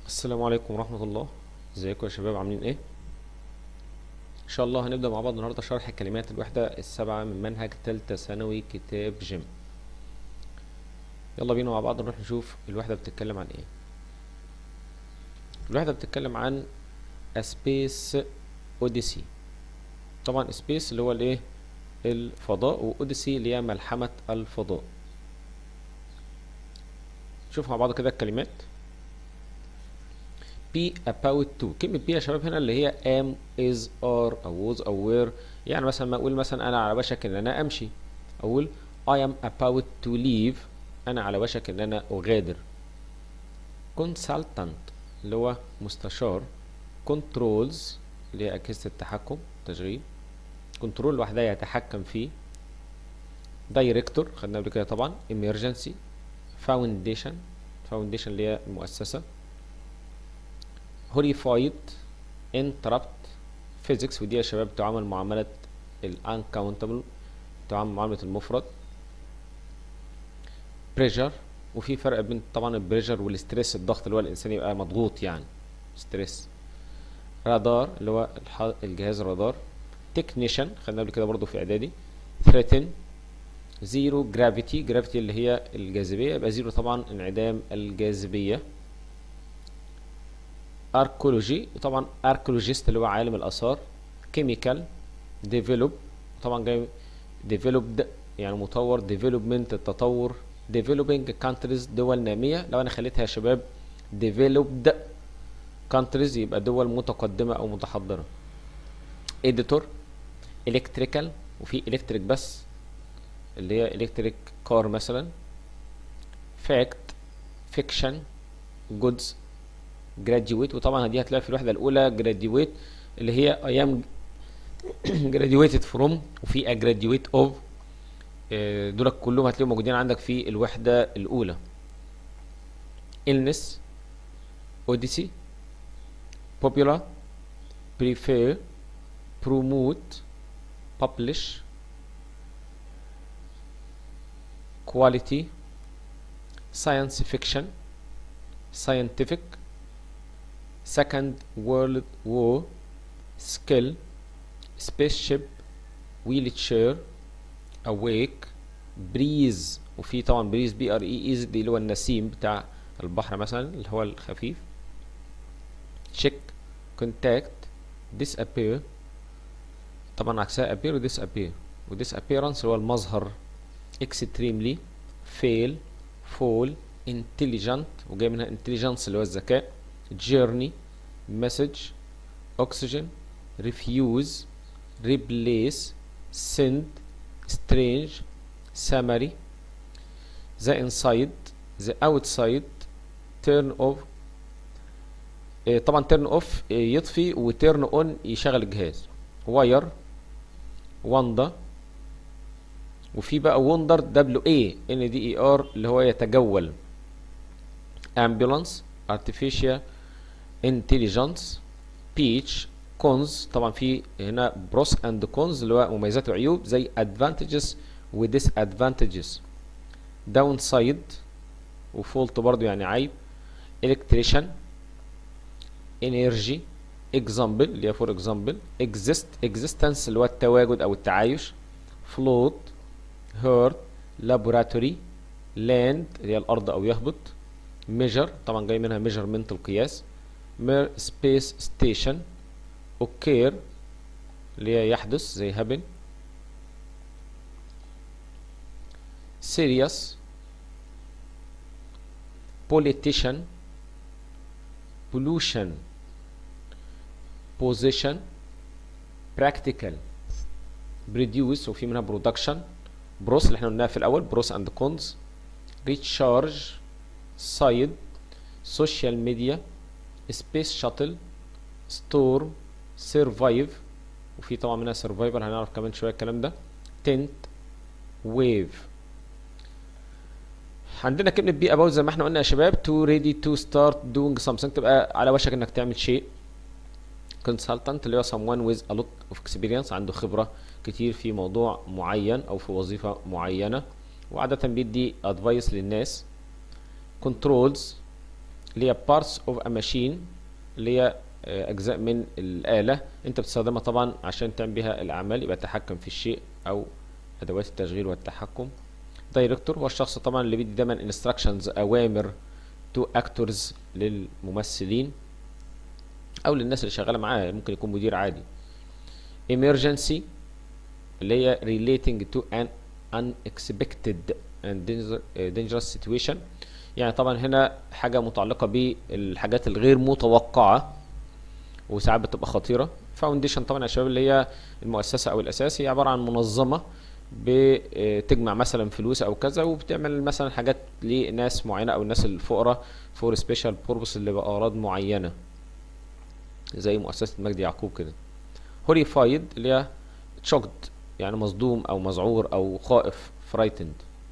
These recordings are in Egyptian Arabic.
السلام عليكم ورحمة الله ازيكم يا شباب عاملين ايه ان شاء الله هنبدأ مع بعض النهاردة شرح كلمات الوحدة السبعة من منهج تالتة ثانوي كتاب جيم يلا بينا مع بعض نروح نشوف الوحدة بتتكلم عن ايه الوحدة بتتكلم عن A Space Odyssey طبعا سبيس اللي هو الايه الفضاء واوديسي اللي هي ملحمة الفضاء نشوف مع بعض كده الكلمات be about to كلمة be يا شباب هنا اللي هي am is are أو was أو were يعني مثلا ما أقول مثلا أنا على وشك إن أنا أمشي أقول I am about to leave أنا على وشك إن أنا أغادر consultant اللي هو مستشار controls اللي هي أجهزة التحكم تشغيل كنترول لوحدها يتحكم فيه دايركتور خدناه قبل كده طبعا emergency foundation foundation اللي هي المؤسسة horrified interrupt physics ودي يا شباب تعامل معاملة ال uncountable تعامل معاملة المفرد pressure وفي فرق بين طبعا البريشر والستريس الضغط اللي هو الانسان يبقى مضغوط يعني ستريس رادار اللي هو الح- الجهاز الرادار تكنيشن خدنا قبل كده برضو في اعدادي threaten زيرو جرافيتي جرافيتي اللي هي الجاذبية يبقى زيرو طبعا انعدام الجاذبية اركولوجي طبعا اركولوجيست اللي هو عالم الاثار كيميكال ديفلوب طبعا جاي ديفلوبد يعني مطور ديفلوبمنت التطور ديفلوبينج كانتريز دول نامية لو انا خليتها يا شباب ديفلوبد كانتريز يبقى دول متقدمة او متحضرة اديتور الكتريكال وفي الكتريك بس اللي هي الكتريك كار مثلا فاكت فيكشن جودز جراديويت وطبعا دي هتلاقي في الوحده الاولى جراديويت اللي هي ايام جراديويتد فروم وفي اجراديويت اوف دول كلهم هتلاقيهم موجودين عندك في الوحده الاولى illness odyssey popular prefer promote publish quality science fiction scientific second world war skill spaceship wheelchair awake breeze وفي طبعا بريز بي ار اي ايز دي اللي هو النسيم بتاع البحر مثلا اللي هو الخفيف check contact disappear طبعا عكسها appear و disappear و disappearance هو المظهر extremely fail fall intelligent وجاي منها intelligence اللي هو الذكاء journey message oxygen refuse replace send strange summary the inside the outside turn off آه، طبعا turn off آه، يطفي و turn on يشغل الجهاز wire wonder وفي بقى وندر دبليو اي ان دي اي ار اللي هو يتجول امبولانس artificial intelligence بيتش كونز طبعا في هنا بروس اند كونز اللي هو مميزات وعيوب زي advantages و disadvantages داون سايد وفولت برضو يعني عيب electrician energy example اللي هي فور example exist existence اللي هو التواجد او التعايش float هيرت لابوراتوري لاند اللي هي الارض او يهبط ميجر طبعا جاي منها ميجرمنت القياس مير سبيس ستيشن اوكير اللي هي يحدث زي هابن سيريس politician pollution position practical بريديوس وفي منها برودكشن بروس اللي احنا قلناها في الاول بروس اند كونز ريتشارج سايد سوشيال ميديا سبيس شاتل ستور سيرفايف وفي طبعا منها سرفايفر هنعرف كمان شويه الكلام ده تنت ويف عندنا كلمة بي about زي ما احنا قلنا يا شباب to ready to start doing something تبقى على وشك انك تعمل شيء consultant اللي هو someone with a lot of experience عنده خبرة كتير في موضوع معين او في وظيفة معينة وعادة بيدي advice للناس controls اللي هي parts of a machine اللي هي آه، اجزاء من الاله انت بتستخدمها طبعا عشان تعمل بيها الاعمال يبقى تحكم في الشيء او ادوات التشغيل والتحكم دايركتور هو الشخص طبعا اللي بيدي دايما instructions اوامر تو actors للممثلين او للناس اللي شغاله معاه ممكن يكون مدير عادي emergency اللي هي relating to an unexpected and danger- dangerous situation يعني طبعا هنا حاجة متعلقة بالحاجات الغير متوقعة وساعات بتبقى خطيرة فاونديشن طبعا يا شباب اللي هي المؤسسة أو الأساس هي عبارة عن منظمة بتجمع مثلا فلوس أو كذا وبتعمل مثلا حاجات لناس معينة أو الناس الفقراء فور سبيشال بوربس اللي بأغراض معينة زي مؤسسة مجدي يعقوب كده هوريفايد اللي هي تشوكد يعني مصدوم أو مذعور أو خائف فرايتند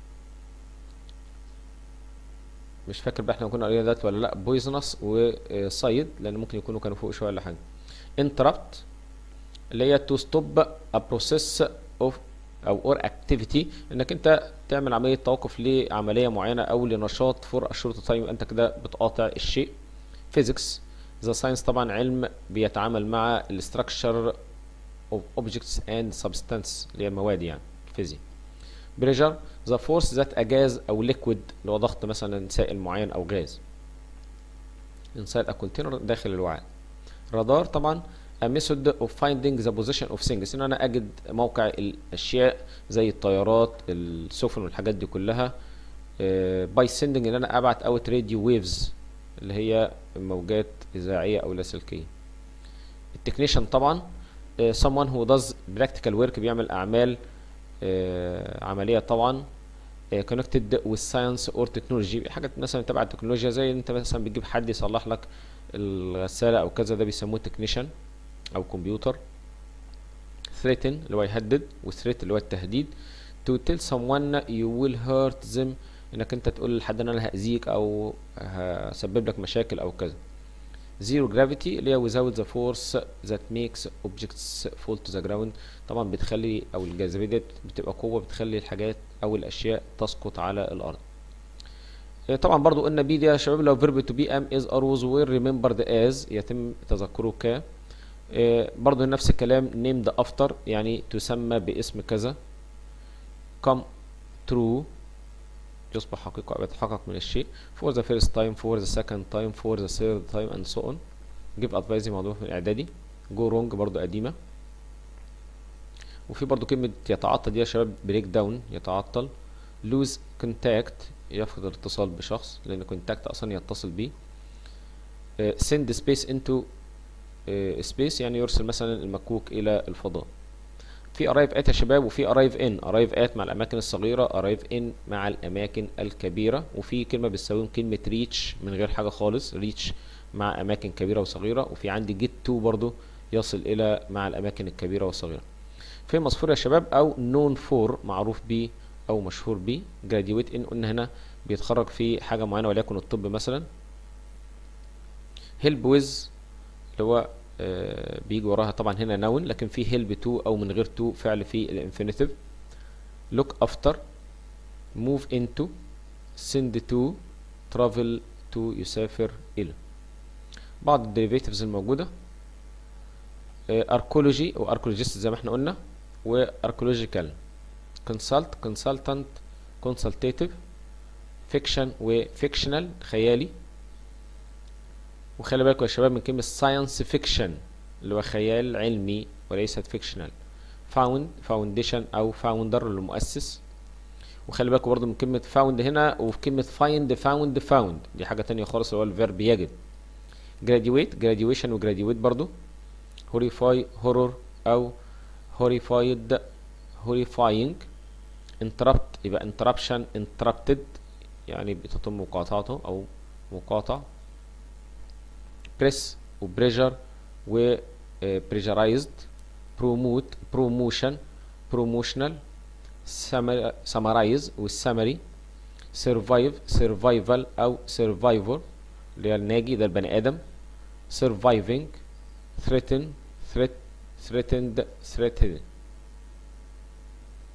مش فاكر بقى احنا كنا قايلين دلوقتي ولا لا بويزنس وصيد لان ممكن يكونوا كانوا فوق شويه ولا حاجه انتربت اللي هي تو ستوب ا بروسيس اوف او اور اكتيفيتي انك انت تعمل عمليه توقف لعمليه معينه او لنشاط فور اشورت تايم انت كده بتقاطع الشيء فيزيكس ذا ساينس طبعا علم بيتعامل مع الاستراكشر اوف اوبجكتس اند سبستانس اللي هي المواد يعني فيزياء بريشر ذا فورس ذات ا جاز او ليكويد اللي هو ضغط مثلا سائل معين او غاز inside a container داخل الوعاء رادار طبعا a method of finding the position of things ان انا اجد موقع الاشياء زي الطيارات السفن والحاجات دي كلها آه، by sending ان انا ابعت اوت راديو ويفز اللي هي موجات اذاعيه او لاسلكيه التكنيشن طبعا آه، someone who does practical work بيعمل اعمال آه، عمليه طبعا كونكتد with science or technology حاجه مثلا تبع التكنولوجيا زي انت مثلا بتجيب حد يصلح لك الغساله او كذا ده بيسموه تكنيشن او كمبيوتر threaten اللي هو يهدد وثريت اللي هو التهديد to tell someone you will hurt them انك انت تقول لحد ان انا هاذيك او هسبب لك مشاكل او كذا zero gravity اللي هي without the force that makes objects fall to the ground طبعا بتخلي او الجاذبيه دي بتبقى قوه بتخلي الحاجات او الاشياء تسقط على الارض إيه طبعا برضو قلنا بي دي يا شباب لو verb to be am is are was were remembered as يتم تذكره ك إيه برضو نفس الكلام named after يعني تسمى باسم كذا come true يصبح حقيقة أو يتحقق من الشيء for the first time for the second time for the third time and so on give advice موضوع في الإعدادي go wrong برضو قديمة وفي برضو كلمة يتعطل دي يا شباب بريك داون يتعطل lose contact يفقد الاتصال بشخص لأن contact أصلا يتصل بيه آه، send space into آه، space يعني يرسل مثلا المكوك إلى الفضاء في arrive at يا شباب وفي arrive in arrive at مع الأماكن الصغيرة arrive in مع الأماكن الكبيرة وفي كلمة بتساويهم كلمة reach من غير حاجة خالص reach مع أماكن كبيرة وصغيرة وفي عندي get to برضو يصل إلى مع الأماكن الكبيرة والصغيرة في مصفور يا شباب أو known for معروف بيه أو مشهور بيه graduate in قلنا هنا بيتخرج في حاجة معينة وليكن الطب مثلا help with اللي هو آه، بيجي وراها طبعا هنا نون لكن في help to او من غير to فعل في الانفينيتيف look after move into send to travel to يسافر الى بعض الديريفيتيفز الموجودة اركولوجي او اركولوجيست زي ما احنا قلنا واركولوجيكال كونسلت كونسلتنت كونسلتيتيف فيكشن وفيكشنال خيالي وخلي بالكم يا شباب من كلمة ساينس فيكشن اللي هو خيال علمي وليست فيكشنال فاوند فاونديشن او فاوندر اللي مؤسس وخلي بالكم برضو من كلمة فاوند هنا وفي كلمة فايند فاوند فاوند دي حاجة تانية خالص اللي هو الفيرب يجد graduate graduation وgraduate برضو horrify horror او horrified horrifying interrupt يبقى interruption interrupted يعني بتتم مقاطعته او مقاطع press و pressure و آه، pressurized promote promotion promotional summar- summarize و summary survive survival او survivor اللي هي الناجي ده البني ادم surviving threaten threat threatened threatened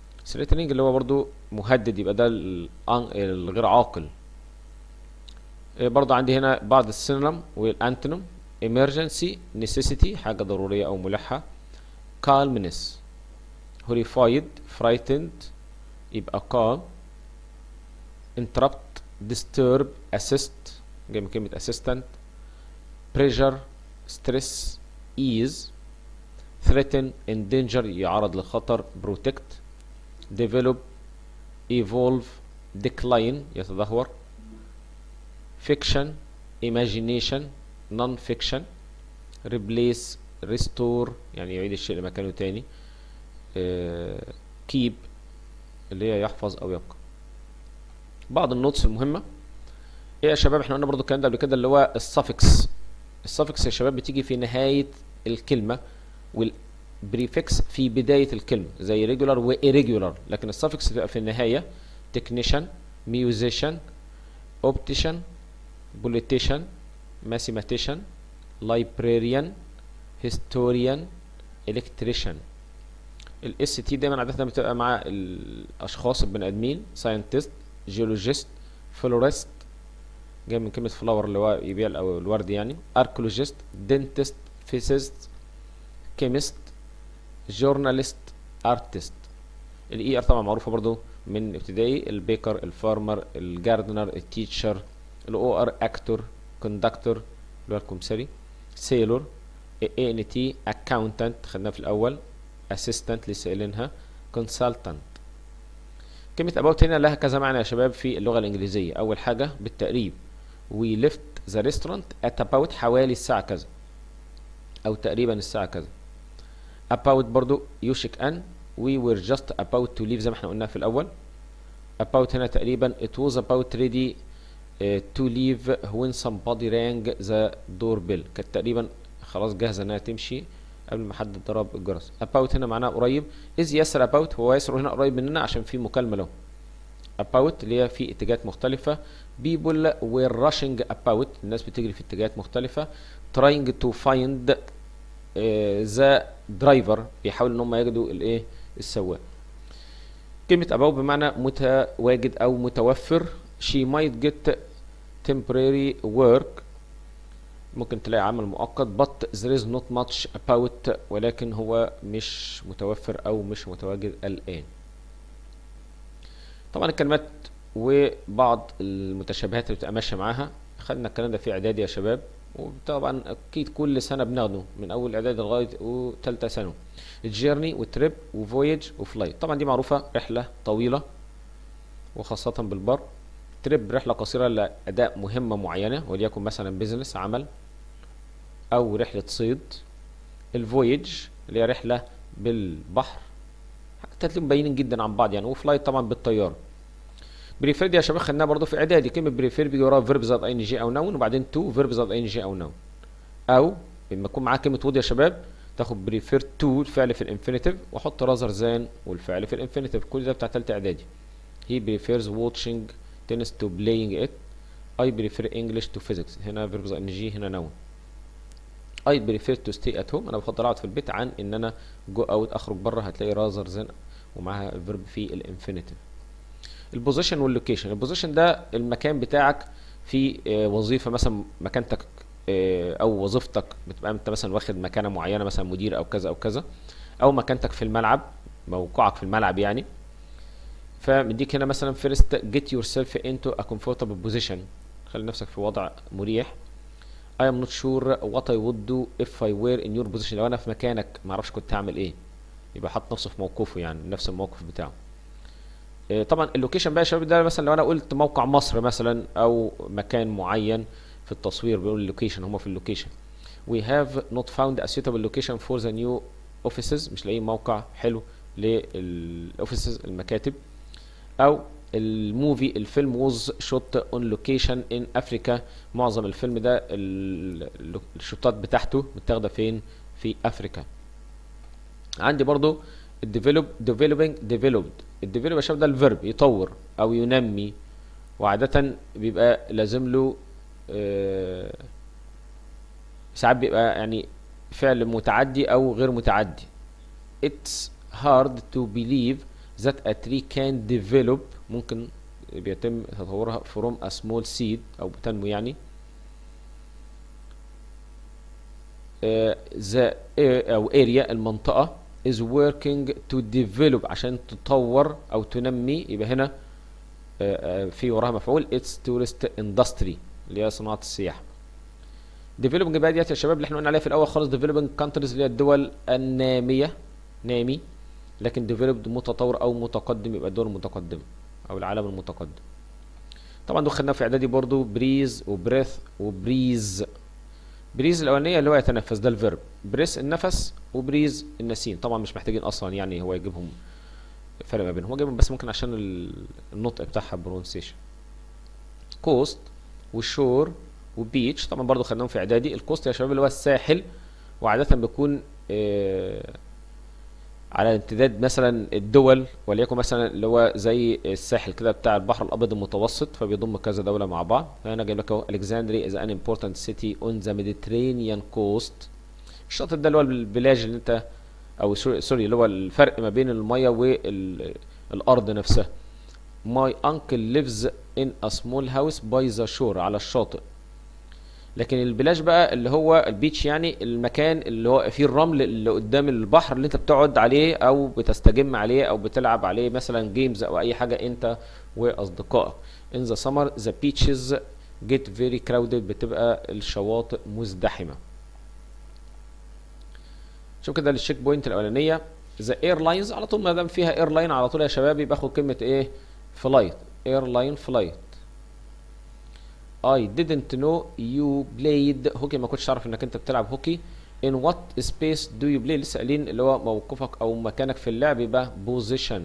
threatening اللي هو برضو مهدد يبقى ده ال- الغير عاقل آه، برضه عندي هنا بعض السينونيم والانتونيم emergency necessity حاجة ضرورية أو ملحة calmness horrified frightened يبقى calm interrupt disturb assist جاي من كلمة assistant pressure stress ease threaten endanger يعرض للخطر protect develop evolve decline يتدهور fiction imagination non fiction replace restore يعني يعيد الشيء لمكانه تاني آه، keep اللي هي يحفظ او يبقى بعض النوتس المهمة ايه يا شباب احنا قلنا برضو الكلام ده قبل كده اللي هو السفكس السفكس يا شباب بتيجي في نهاية الكلمة والبريفكس في بداية الكلمة زي ريجولار وإيريجولار لكن السفكس بتبقى في النهاية تكنيشن ميوزيشن اوبتيشن بوليتيشن mathematician librarian historian electrician الاس تي دايما عادة بتبقى مع الاشخاص البني ادمين scientist geologist florist جاي من كلمة فلاور اللي هو يبيع ال- او الورد يعني archaeologist dentist physicist chemist journalist artist الاي ار طبعا معروفة برضو من ابتدائي البيكر الفارمر الجاردنر التيتشر الاو ار اكتور كوندكتور اللي هو الكمثري سيلور اي ان تي اكاونتنت خدناها في الاول اسيستنت لسه قايلينها كونسلتنت كلمة about هنا لها كذا معنى يا شباب في اللغة الإنجليزية أول حاجة بالتقريب we left the restaurant at about حوالي الساعة كذا أو تقريبا الساعة كذا about برضو يوشك أن we were just about to leave زي ما احنا قلنا في الأول about هنا تقريبا it was about ready uh, to leave when somebody rang the doorbell كانت تقريبا خلاص جاهزة انها تمشي قبل ما حد ضرب الجرس about هنا معناها قريب is ياسر about هو ياسر هنا قريب مننا عشان في مكالمة له about اللي هي في اتجاهات مختلفة people were rushing about الناس بتجري في اتجاهات مختلفة trying to find uh, the driver بيحاولوا ان هم يجدوا الايه السواق كلمة about بمعنى متواجد او متوفر she might get temporary work ممكن تلاقي عمل مؤقت but there is not much about ولكن هو مش متوفر او مش متواجد الان طبعا الكلمات وبعض المتشابهات اللي بتبقى ماشيه معاها خدنا الكلام ده في اعدادي يا شباب وطبعا اكيد كل سنه بناخده من اول اعدادي لغايه وثالثه ثانوي الجيرني وتريب وفويج وفلايت طبعا دي معروفه رحله طويله وخاصه بالبر تريب رحله قصيره لاداء مهمه معينه وليكن مثلا بيزنس عمل او رحله صيد الفويج اللي هي رحله بالبحر حتى هتلاقيهم مبينين جدا عن بعض يعني وفلايت طبعا بالطياره بريفير دي يا شباب خدناها برضه في اعدادي كلمه بريفير بيجي وراها فيرب زائد اي ان جي او نون وبعدين تو فيرب زائد اي ان جي او نون او لما يكون معاك كلمه وود يا شباب تاخد بريفير تو الفعل في الانفينيتيف واحط رازر زان والفعل في الانفينيتيف كل ده بتاع تالتة اعدادي he prefers watching tennis to playing it I prefer English to physics هنا verb زائد ing هنا noun I prefer to stay at home انا بفضل اقعد في البيت عن ان انا go out اخرج بره هتلاقي رازر زن ومعاها الفيرب في الانفينيتيف البوزيشن واللوكيشن البوزيشن ده المكان بتاعك في آه، وظيفه مثلا مكانتك آه، او وظيفتك بتبقى انت مثلا واخد مكانه معينه مثلا مدير او كذا او كذا او مكانتك في الملعب موقعك في الملعب يعني فمديك هنا مثلا first get yourself into a comfortable position خلي نفسك في وضع مريح I am not sure what I would do if I were in your position لو انا في مكانك ما اعرفش كنت هعمل ايه يبقى حط نفسه في موقفه يعني نفس الموقف بتاعه آه، طبعا اللوكيشن بقى يا شباب ده مثلا لو انا قلت موقع مصر مثلا او مكان معين في التصوير بيقول اللوكيشن هما في اللوكيشن we have not found a suitable location for the new offices مش لاقيين موقع حلو للاوفيسز المكاتب او الموفي الفيلم was shot on location in Africa معظم الفيلم ده ال- ال- الشوتات بتاعته متاخده فين في افريكا عندي برضو الديفلوب developing developed الديفلوب يا شباب ده الفيرب يطور او ينمي وعادة بيبقى لازم له آه، ساعات بيبقى يعني فعل متعدي او غير متعدي it's hard to believe that a tree can develop ممكن بيتم تطورها from a small seed او بتنمو يعني ذا او area المنطقة is working to develop عشان تطور او تنمي يبقى هنا آه، آه، في وراها مفعول it's tourist industry اللي هي صناعة السياحة developing بقى ديت يا شباب اللي احنا قلنا عليها في الاول خالص developing countries اللي هي الدول النامية نامي لكن developed متطور او متقدم يبقى الدول المتقدمة او العالم المتقدم طبعا دول خدناها في اعدادي برضو بريز وبريث وبريز بريز الاولانيه اللي هو يتنفس ده الفيرب بريس النفس وبريز النسيم طبعا مش محتاجين اصلا يعني هو يجيبهم فرق ما بينهم هو جايبهم بس ممكن عشان ال- النطق بتاعها برونسيشن كوست وشور وبيتش طبعا برضو خدناهم في اعدادي الكوست يا شباب اللي هو الساحل وعاده بيكون آه على امتداد مثلا الدول وليكن مثلا اللي هو زي الساحل كده بتاع البحر الابيض المتوسط فبيضم كذا دوله مع بعض فهنا جايب لك اهو الكسندريا is an important city on the Mediterranean coast الشاطئ ده اللي هو البلاج اللي انت او سوري سوري اللي هو الفرق ما بين الميه والارض نفسها My uncle lives in a small house by the shore على الشاطئ لكن البلاج بقى اللي هو البيتش يعني المكان اللي هو فيه الرمل اللي قدام البحر اللي انت بتقعد عليه او بتستجم عليه او بتلعب عليه مثلا جيمز او اي حاجه انت واصدقائك in the summer the beaches get very crowded بتبقى الشواطئ مزدحمه شوف كده الشيك بوينت الاولانيه ذا ايرلاينز على طول ما دام فيها ايرلاين على طول يا شباب يبقى اخد كلمه ايه فلايت ايرلاين فلايت I didn't know you played هوكي ما كنتش اعرف انك انت بتلعب هوكي in what space do you play لسه قايلين اللي هو موقفك او مكانك في اللعب يبقى position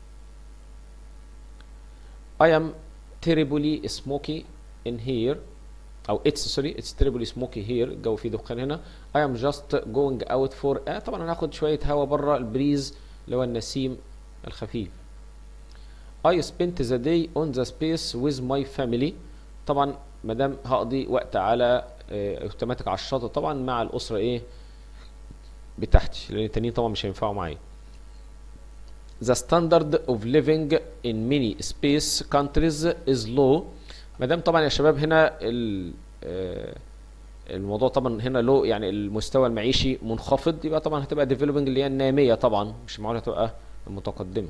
I am terribly smoky in here او it's sorry it's terribly smoky here الجو فيه دخان هنا I am just going out for آه طبعا انا هاخد شويه هوا بره البريز اللي هو النسيم الخفيف I spent the day on the space with my family طبعا ما دام هقضي وقت على اوتوماتيك على الشاطئ طبعا مع الاسره ايه بتاعتي لان التانيين طبعا مش هينفعوا معايا The standard of living in many space countries is low ما دام طبعا يا شباب هنا ال آه، الموضوع طبعا هنا لو يعني المستوى المعيشي منخفض يبقى طبعا هتبقى developing اللي هي النامية طبعا مش معقول هتبقى المتقدمة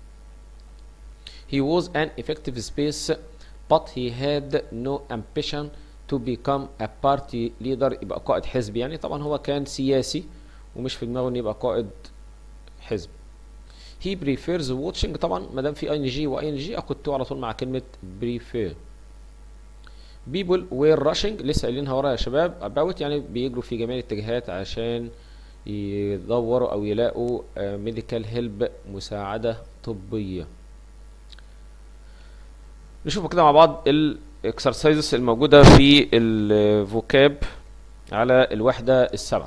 He was an effective space but he had no ambition to become a party leader يبقى قائد حزب يعني طبعا هو كان سياسي ومش في دماغه انه يبقى قائد حزب he prefers watching طبعا ما دام في اي ان جي واي ان جي اخد تو على طول مع كلمه prefer people were rushing لسه قايلينها ورا يا شباب about يعني بيجروا في جميع الاتجاهات عشان يدوروا او يلاقوا ميديكال هيلب مساعده طبيه نشوف كده مع بعض الاكسرسايزز الموجوده في الفوكاب على الوحده السبعه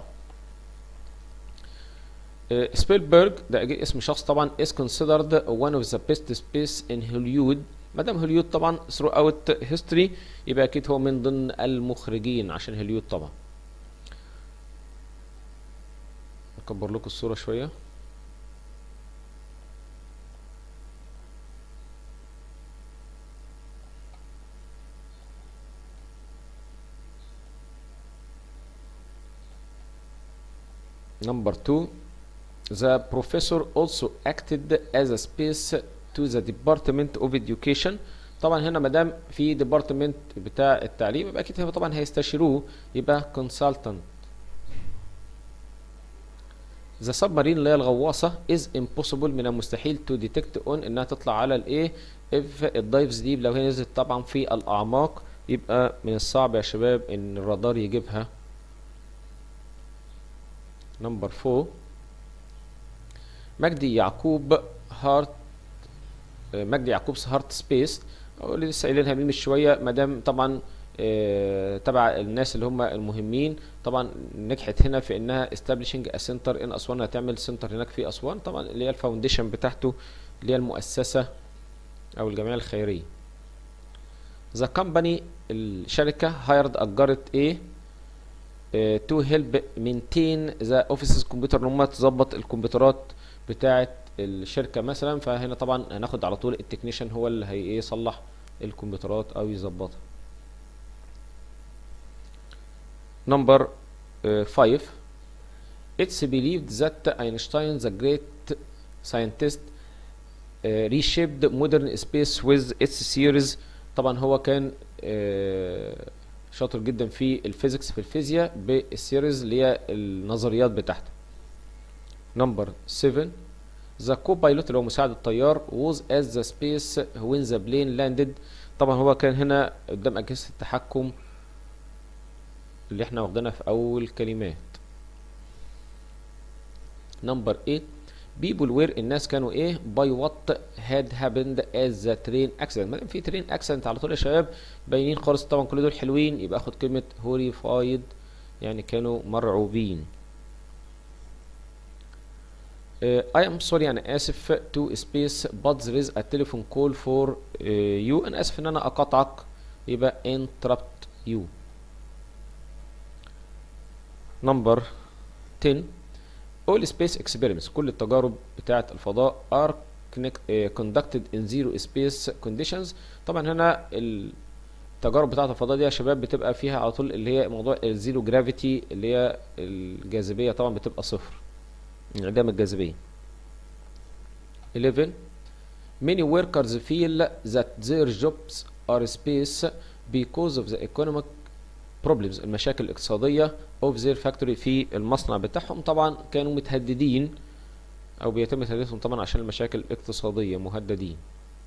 سبيلبرج ده اسم شخص طبعا is considered one of the best space in Hollywood ما دام هوليود طبعا throughout history يبقى اكيد هو من ضمن المخرجين عشان هوليود طبعا اكبر لكم الصوره شويه Number two, the professor also acted as a space to the Department of Education. طبعا هنا ما دام في ديبارتمنت بتاع التعليم يبقى اكيد طبعا هيستشيروه يبقى consultant. The submarine اللي هي الغواصة is impossible من المستحيل to detect on انها تطلع على الايه if الدايفز دي لو هي نزلت طبعا في الاعماق يبقى من الصعب يا شباب ان الرادار يجيبها. نمبر 4 مجدي يعقوب هارت مجدي يعقوب هارت سبيس اللي لسه قايلينها من شويه ما دام طبعا آه تبع الناس اللي هم المهمين طبعا نجحت هنا في انها establishing a center in اسوان هتعمل سنتر هناك في اسوان طبعا اللي هي الفاونديشن بتاعته اللي هي المؤسسه او الجمعيه الخيريه ذا كومباني الشركه هايرد اجرت ايه تو هيلب مينتين ذا اوفيسز كمبيوتر ان هم تظبط الكمبيوترات بتاعه الشركه مثلا فهنا طبعا هناخد على طول التكنيشن هو اللي هي ايه يصلح الكمبيوترات او يظبطها نمبر 5 It's believed that Einstein the great scientist uh, reshaped modern space with its series طبعا هو كان uh, شاطر جدا في الفيزيكس في الفيزياء بالسيريز اللي هي النظريات بتاعته نمبر 7 The co-pilot اللي هو مساعد الطيار was at the space when the plane landed طبعا هو كان هنا قدام أجهزة التحكم اللي احنا واخدينها في أول كلمات نمبر 8 people were الناس كانوا ايه by what had happened as the train accident ما دام في train accident على طول يا شباب باينين خالص طبعا كل دول حلوين يبقى اخد كلمة horrified يعني كانوا مرعوبين uh, I am sorry أنا آسف to space but there is a telephone call for uh, you أنا آسف إن أنا أقاطعك يبقى interrupt you number 10 all space experiments كل التجارب بتاعة الفضاء are conducted in zero space conditions طبعا هنا التجارب بتاعة الفضاء دي يا شباب بتبقى فيها على طول اللي هي موضوع الزيرو جرافيتي اللي هي الجاذبية طبعا بتبقى صفر انعدام الجاذبية 11 many workers feel that their jobs are space because of the economic problems المشاكل الاقتصادية of their factory في المصنع بتاعهم طبعا كانوا متهددين او بيتم تهديدهم طبعا عشان المشاكل الاقتصادية مهددين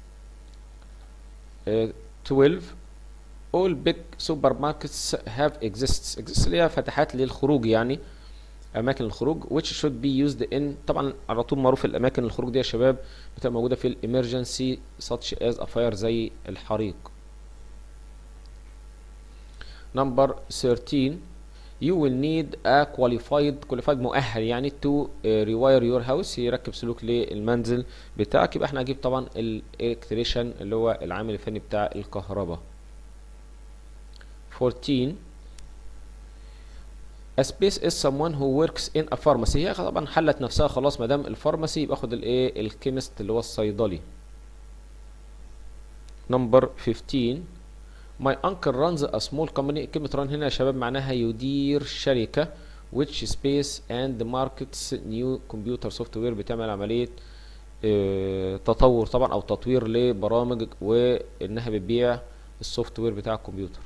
uh, 12 all big supermarkets have exists exists اللي هي فتحات للخروج يعني اماكن الخروج which should be used in طبعا على طول معروف الاماكن الخروج دي يا شباب بتبقى موجوده في الامرجنسي such as a fire زي الحريق number 13 you will need a qualified qualified مؤهل يعني to uh, rewire your house يركب سلوك للمنزل بتاعك يبقى احنا هنجيب طبعا الالكتريشن اللي هو العامل الفني بتاع الكهرباء 14 A space is someone who works in a pharmacy هي طبعا حلت نفسها خلاص ما دام الفارماسي يبقى اخد الايه الكيمست اللي هو الصيدلي نمبر 15 My uncle runs a small company كلمة run هنا يا شباب معناها يدير شركة which space and markets new computer software بتعمل عملية اه تطور طبعا او تطوير لبرامج وانها بتبيع السوفت وير بتاع الكمبيوتر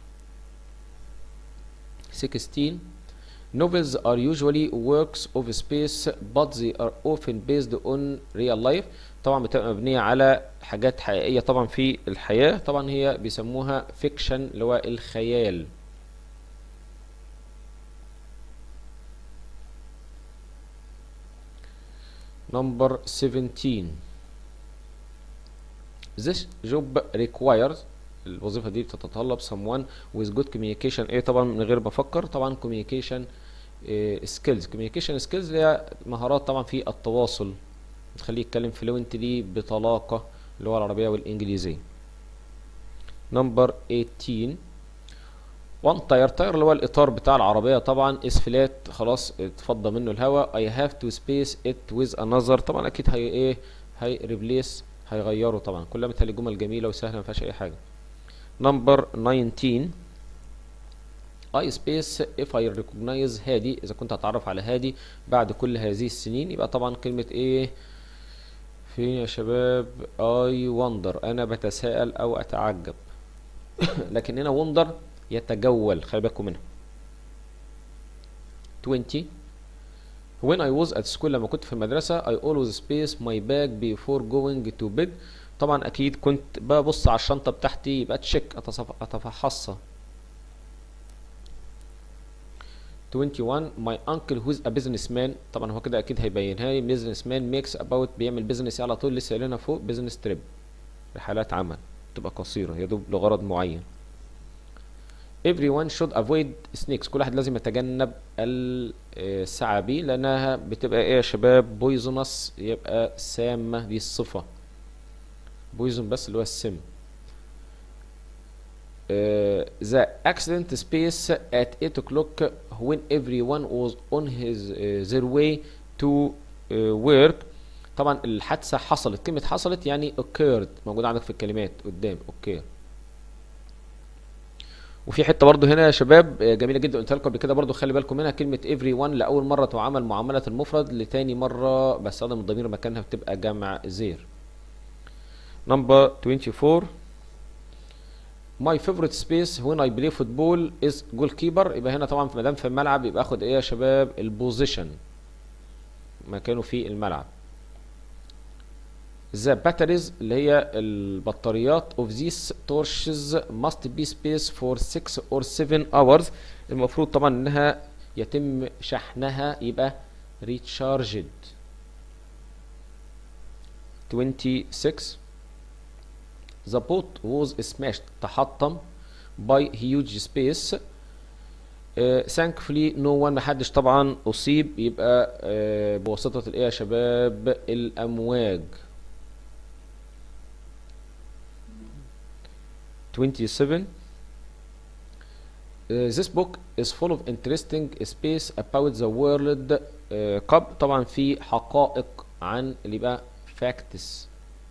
16 Novels are usually works of space but they are often based on real life طبعا بتبقى مبنية على حاجات حقيقية طبعا في الحياة طبعا هي بيسموها فيكشن اللي هو الخيال number 17 This job requires الوظيفة دي بتتطلب someone with good communication ايه طبعا من غير ما افكر طبعا communication سكيلز كوميونيكيشن سكيلز هي مهارات طبعا في التواصل تخليه يتكلم فلوينتلي بطلاقة اللغة العربية والإنجليزية نمبر 18 وان تاير تاير اللي هو الإطار بتاع العربية طبعا is flat خلاص اتفضى منه الهواء I have to space it with another طبعا أكيد هي إيه هي ريبليس هيغيره طبعا كلها مثل جمل جميلة وسهلة مفيهاش أي حاجة نمبر 19 اي سبيس اف اي ريكوجنايز هادي اذا كنت هتعرف على هادي بعد كل هذه السنين يبقى طبعا كلمة ايه فين يا شباب اي وندر انا بتساءل او اتعجب لكن هنا وندر يتجول خلي بالكم منها 20 when I was at school لما كنت في المدرسة I always space my bag before going to bed طبعا اكيد كنت ببص على الشنطة بتاعتي يبقى تشيك اتفحصها 21 my uncle who's a businessman طبعا هو كده اكيد هيبينها لي businessman makes about بيعمل بيزنس على طول لسه قايلينها فوق business trip رحلات عمل تبقى قصيرة يدوب لغرض معين everyone should avoid snakes كل واحد لازم يتجنب الثعابين لانها بتبقى ايه يا شباب بويزونس يبقى سامة دي الصفة بويزون بس اللي هو السم Uh, the accident space at 8 o'clock when everyone was on his uh, their way to uh, work طبعا الحادثه حصلت كلمه حصلت يعني occurred موجوده عندك في الكلمات قدام اوكي وفي حته برضو هنا يا شباب آه، جميله جدا قلت لكم قبل كده برضو خلي بالكم منها كلمه everyone لاول مره تعامل معامله المفرد لتاني مره بستخدم الضمير مكانها بتبقى جمع زير نمبر 24 My favorite space when I play football is goalkeeper يبقى هنا طبعا ما دام في الملعب يبقى اخد ايه يا شباب البوزيشن مكانه في الملعب The batteries اللي هي البطاريات of these torches must be spaced for 6 or 7 hours المفروض طبعا انها يتم شحنها يبقى recharged 26 The boat was smashed تحطم by huge space uh, thankfully no one محدش طبعا أصيب يبقى uh, بواسطة الإيه يا شباب الأمواج 27 Uh, this book is full of interesting space about the world uh, cup طبعا في حقائق عن اللي يبقى facts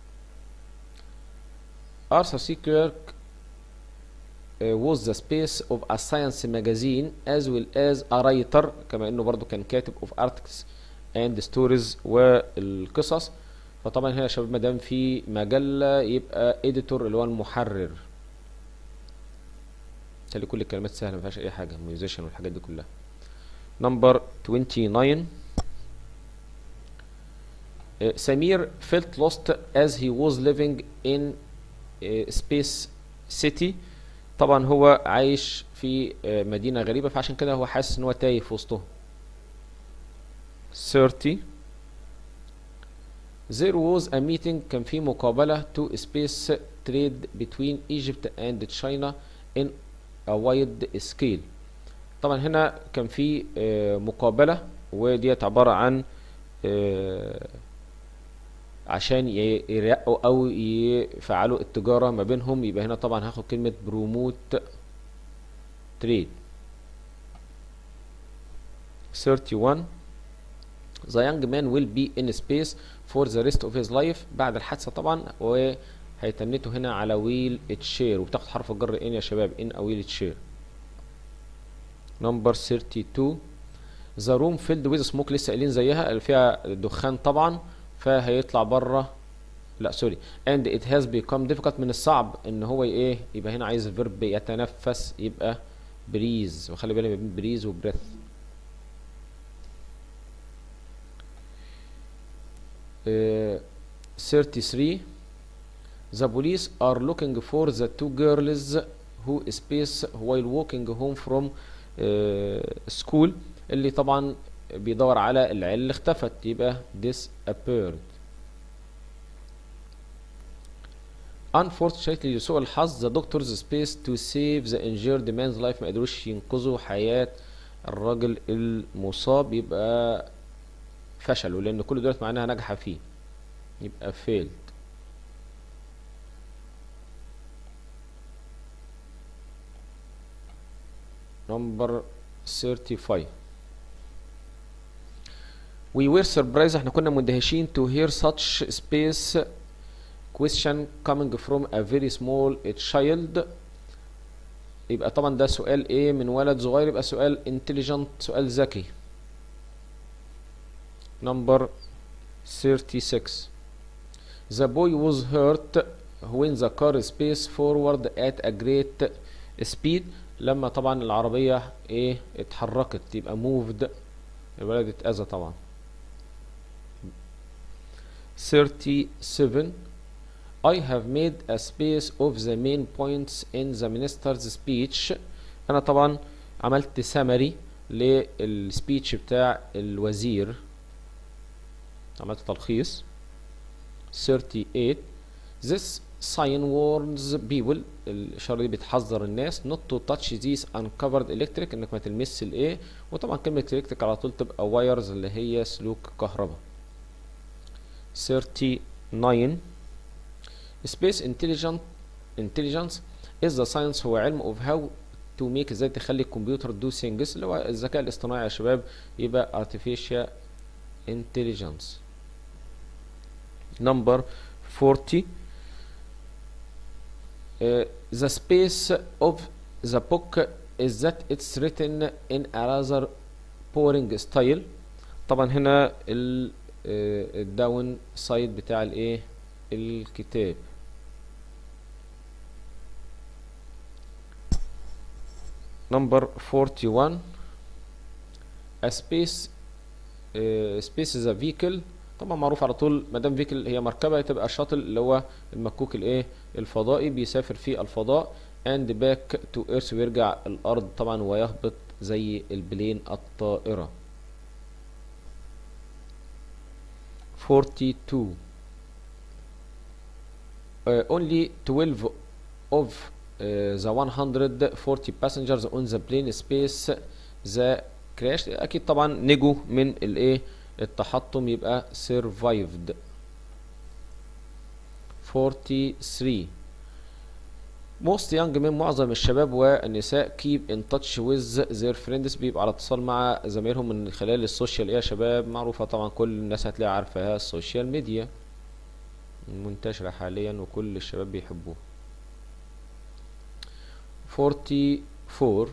Arthur C. Clarke uh, was the space of a science magazine as well as a writer كما انه برضو كان كاتب of articles and stories والقصص فطبعا هنا يا شباب ما دام في مجلة يبقى editor اللي هو المحرر بالتالي كل الكلمات سهلة ما فيهاش أي حاجة musician والحاجات دي كلها number 29 uh, Samir felt lost as he was living in uh, space city طبعا هو عايش في uh, مدينة غريبة فعشان كده هو حاسس ان هو تايه في وسطهم 30 There was a meeting كان في مقابلة to space trade between Egypt and China in a wide scale طبعا هنا كان في آه، مقابلة وديت عبارة عن آه، عشان ي- يرقوا او يفعلوا التجارة ما بينهم يبقى هنا طبعا هاخد كلمة بروموت تريد 31 The young man will be in space for the rest of his life بعد الحادثة طبعا وهيتنته هنا على ويل تشير وبتاخد حرف الجر ان يا شباب ان او ويل تشير نمبر 32 The room filled with smoke لسه قايلين زيها اللي فيها دخان طبعا فهيطلع بره لا سوري and it has become difficult من الصعب ان هو ايه يبقى هنا عايز الفيرب يتنفس يبقى بريز وخلي بالك ما بين بريز وبريث Uh, 33 The police are looking for the two girls who space while walking home from uh, school اللي طبعا بيدور على العيال اللي اختفت يبقى disappeared Unfortunately لسوء الحظ the doctors space to save the injured man's life ما قدروش ينقذوا حياة الراجل المصاب يبقى فشلوا لان كل دولت معناها نجحة فيه يبقى failed number 35 we were surprised احنا كنا مندهشين to hear such space question coming from a very small child يبقى طبعا ده سؤال ايه من ولد صغير يبقى سؤال intelligent سؤال ذكي number 36 the boy was hurt when the car spaced forward at a great speed لما طبعا العربية ايه اتحركت يبقى moved الولد اتأذى طبعا 37 I have made a space of the main points in the minister's speech انا طبعا عملت summary للسبيتش بتاع الوزير عملت تلخيص 38 This sign warns people الإشارة دي بتحذر الناس not to touch these uncovered electric إنك ما تلمس الإيه وطبعا كلمة electric على طول تبقى wires اللي هي سلوك كهرباء 39 Space intelligent intelligence is the science هو علم of how to make ازاي تخلي الكمبيوتر do things اللي هو الذكاء الاصطناعي يا شباب يبقى artificial intelligence number 40 Uh, the space of the book is that it's written in a rather boring style طبعا هنا ال آه، الداون سايد بتاع الايه الكتاب number 41 a space uh, space is a vehicle طبعا معروف على طول ما دام فيكل هي مركبه تبقى شاطل اللي هو المكوك الايه الفضائي بيسافر في الفضاء and back to earth ويرجع الارض طبعا ويهبط زي البلين الطائره 42 uh, only 12 of uh, the 140 passengers on the plane space the crash اكيد طبعا نجوا من الايه التحطم يبقى survived 43 most young men معظم الشباب والنساء keep in touch with their friends بيبقى على اتصال مع زمايلهم من خلال السوشيال ايه يا شباب معروفة طبعا كل الناس هتلاقي عارفاها السوشيال ميديا منتشرة حاليا وكل الشباب بيحبوها 44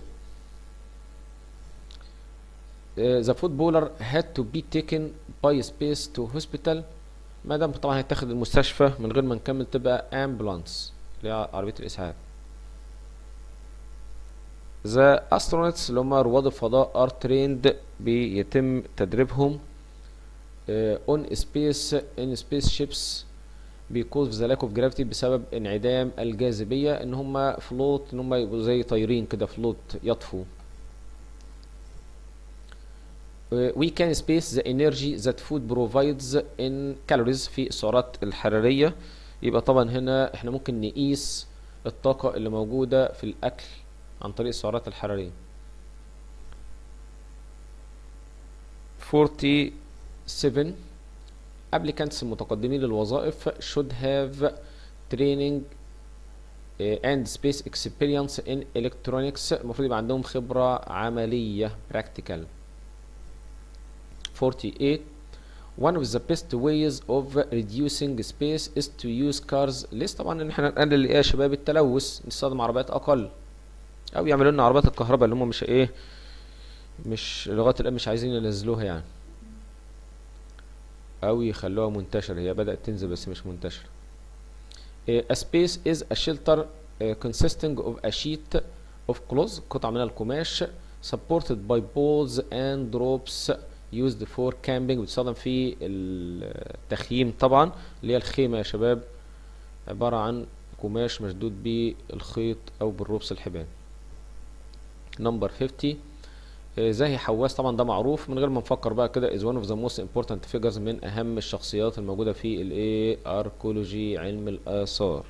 Uh, the footballer had to be taken by space to hospital ما دام طبعا هيتاخد المستشفى من غير ما نكمل تبقى ambulance اللي هي عربية الإسعاف The astronauts اللي هم رواد الفضاء are trained بيتم تدريبهم uh, on space in spaceships because of the lack of gravity بسبب انعدام الجاذبية ان هم فلوت ان هم يبقوا زي طايرين كده فلوت يطفوا we can space the energy that food provides in calories في السعرات الحرارية يبقى طبعا هنا احنا ممكن نقيس الطاقة اللي موجودة في الأكل عن طريق السعرات الحرارية 47 applicants المتقدمين للوظائف should have training and space experience in electronics المفروض يبقى عندهم خبرة عملية practical 48 one of the best ways of reducing space is to use cars less طبعا ان احنا نقلل ايه يا شباب التلوث نستخدم عربيات اقل او يعملوا لنا عربيات الكهرباء اللي هم مش ايه مش لغايه الان مش عايزين ينزلوها يعني او يخلوها منتشره هي بدات تنزل بس مش منتشره a space is a shelter uh, consisting of a sheet of cloth قطعة من القماش supported by poles and ropes used for camping بتستخدم في التخييم طبعا اللي هي الخيمة يا شباب عبارة عن قماش مشدود بالخيط او بالروبس الحبال نمبر 50 زاهي حواس طبعا ده معروف من غير ما نفكر بقى كده is one of the most important figures من اهم الشخصيات الموجودة في الايه اركولوجي علم الاثار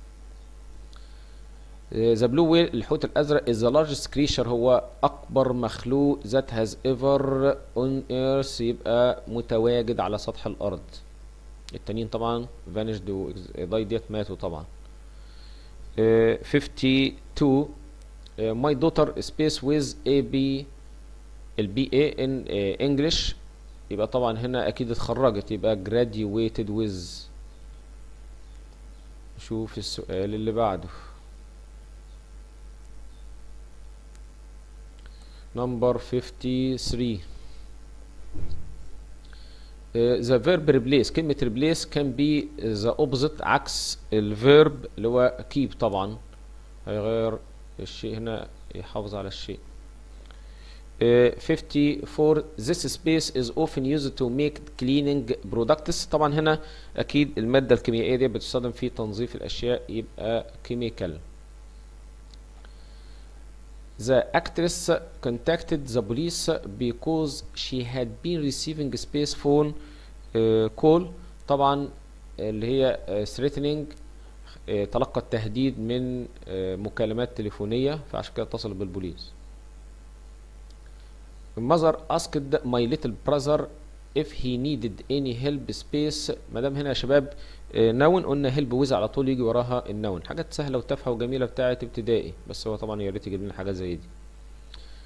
ذا بلو ويل الحوت الازرق is the largest creature هو اكبر مخلوق that has ever on earth يبقى متواجد على سطح الارض التانيين طبعا vanished وداي ديت ماتوا طبعا uh, 52 uh, my daughter space with AB البي اي ان انجلش يبقى طبعا هنا اكيد اتخرجت يبقى graduated with شوف السؤال اللي بعده number 53 uh, the verb replace كلمة replace can be the opposite عكس الفيرب اللي هو keep طبعا هيغير الشيء هنا يحافظ على الشيء uh, 54 this space is often used to make cleaning products طبعا هنا اكيد المادة الكيميائية دي بتستخدم في تنظيف الاشياء يبقى chemical The actress contacted the police because she had been receiving space phone uh, call طبعا اللي هي uh, threatening uh, تلقت تهديد من uh, مكالمات تليفونية فعشان كده اتصل بالبوليس. mother asked my little brother if he needed any help space مادام هنا يا شباب نون قلنا هيلب ويز على طول يجي وراها النون حاجات سهله وتافهه وجميله بتاعه ابتدائي بس هو طبعا يا ريت يجيب لنا حاجات زي دي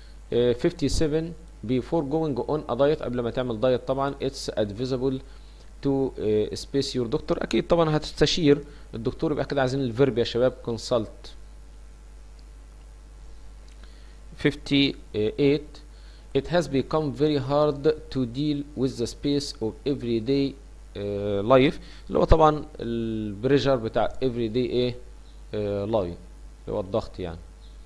57 before going on a diet قبل ما تعمل دايت طبعا it's advisable to space your doctor اكيد طبعا هتستشير الدكتور يبقى كده عايزين الفيرب يا شباب consult 58 it has become very hard to deal with the space of everyday uh, life اللي هو طبعا البريشر بتاع everyday ايه uh, life اللي هو الضغط يعني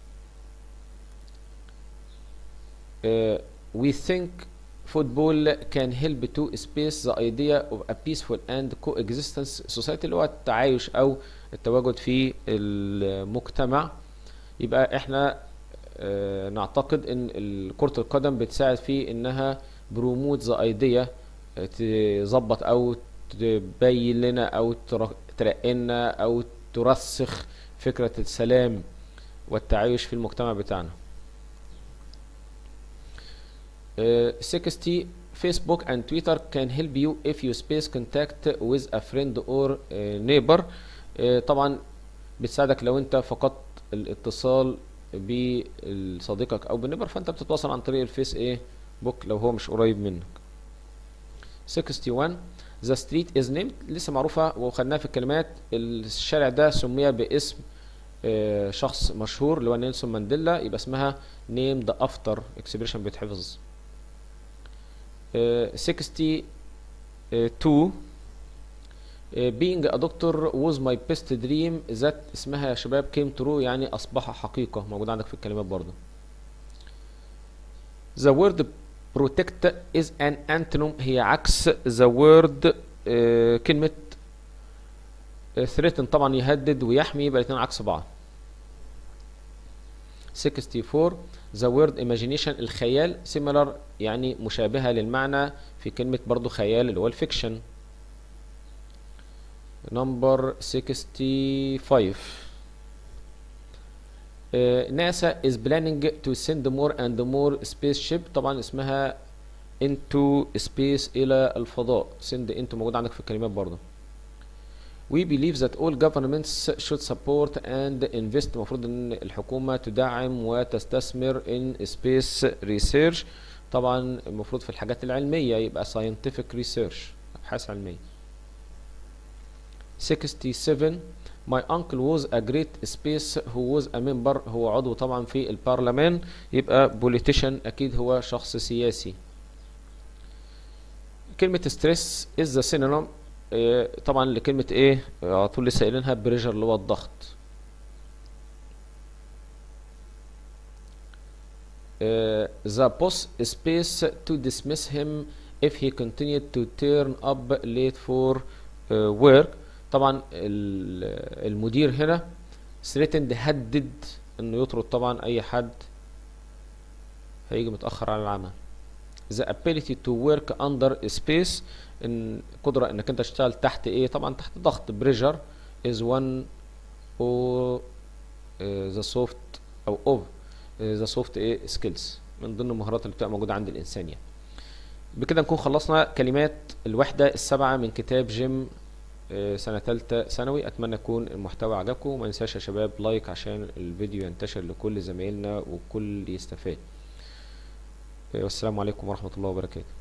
uh, we think football can help to space the idea of a peaceful and coexistence society اللي هو التعايش او التواجد في المجتمع يبقى احنا اه نعتقد ان كرة القدم بتساعد في انها بروموت ذا ايديا تظبط او تبين لنا او ترقلنا او ترسخ فكرة السلام والتعايش في المجتمع بتاعنا Uh, 60 Facebook and Twitter can help you if you space contact with a friend or uh, neighbor uh, طبعا بتساعدك لو انت فقدت الاتصال بصديقك او بالنيبر فانت بتتواصل عن طريق الفيس ايه بوك لو هو مش قريب منك 61 The street is named لسه معروفة وخدناها في الكلمات الشارع ده سمي باسم شخص مشهور اللي هو نيلسون مانديلا يبقى اسمها named after expression بيتحفظ Uh, 62 uh, being a doctor was my best dream that اسمها يا شباب came true يعني أصبح حقيقة موجود عندك في الكلمات برضه the word protect is an antonym هي عكس the word uh, كلمة threaten طبعا يهدد ويحمي يبقى الاثنين عكس بعض 64 the word imagination الخيال similar يعني مشابهة للمعنى في كلمة برضو خيال اللي هو الفيكشن number 65 uh, NASA is planning to send more and more spaceship طبعا اسمها into space إلى الفضاء send into موجود عندك في الكلمات برضو We believe that all governments should support and invest المفروض ان الحكومة تدعم وتستثمر in space research طبعا المفروض في الحاجات العلمية يبقى scientific research أبحاث علمية 67 My uncle was a great space who was a member هو عضو طبعا في البرلمان يبقى politician أكيد هو شخص سياسي كلمة stress is the synonym إيه طبعا لكلمة ايه على طول لسه قايلينها بريشر اللي هو الضغط إيه the boss space to dismiss him if he continued to turn up late for uh, work طبعا المدير هنا threatened هدد انه يطرد طبعا اي حد هيجي متأخر على العمل the ability to work under space ان قدرة انك انت تشتغل تحت ايه طبعا تحت ضغط بريشر is one of the soft او of the soft ايه skills من ضمن المهارات اللي بتبقى موجودة عند الانسان يعني بكده نكون خلصنا كلمات الوحدة السبعة من كتاب جيم سنة تالتة ثانوي أتمنى يكون المحتوى عجبكم وما ننساش يا شباب لايك عشان الفيديو ينتشر لكل زمايلنا وكل يستفاد والسلام عليكم ورحمة الله وبركاته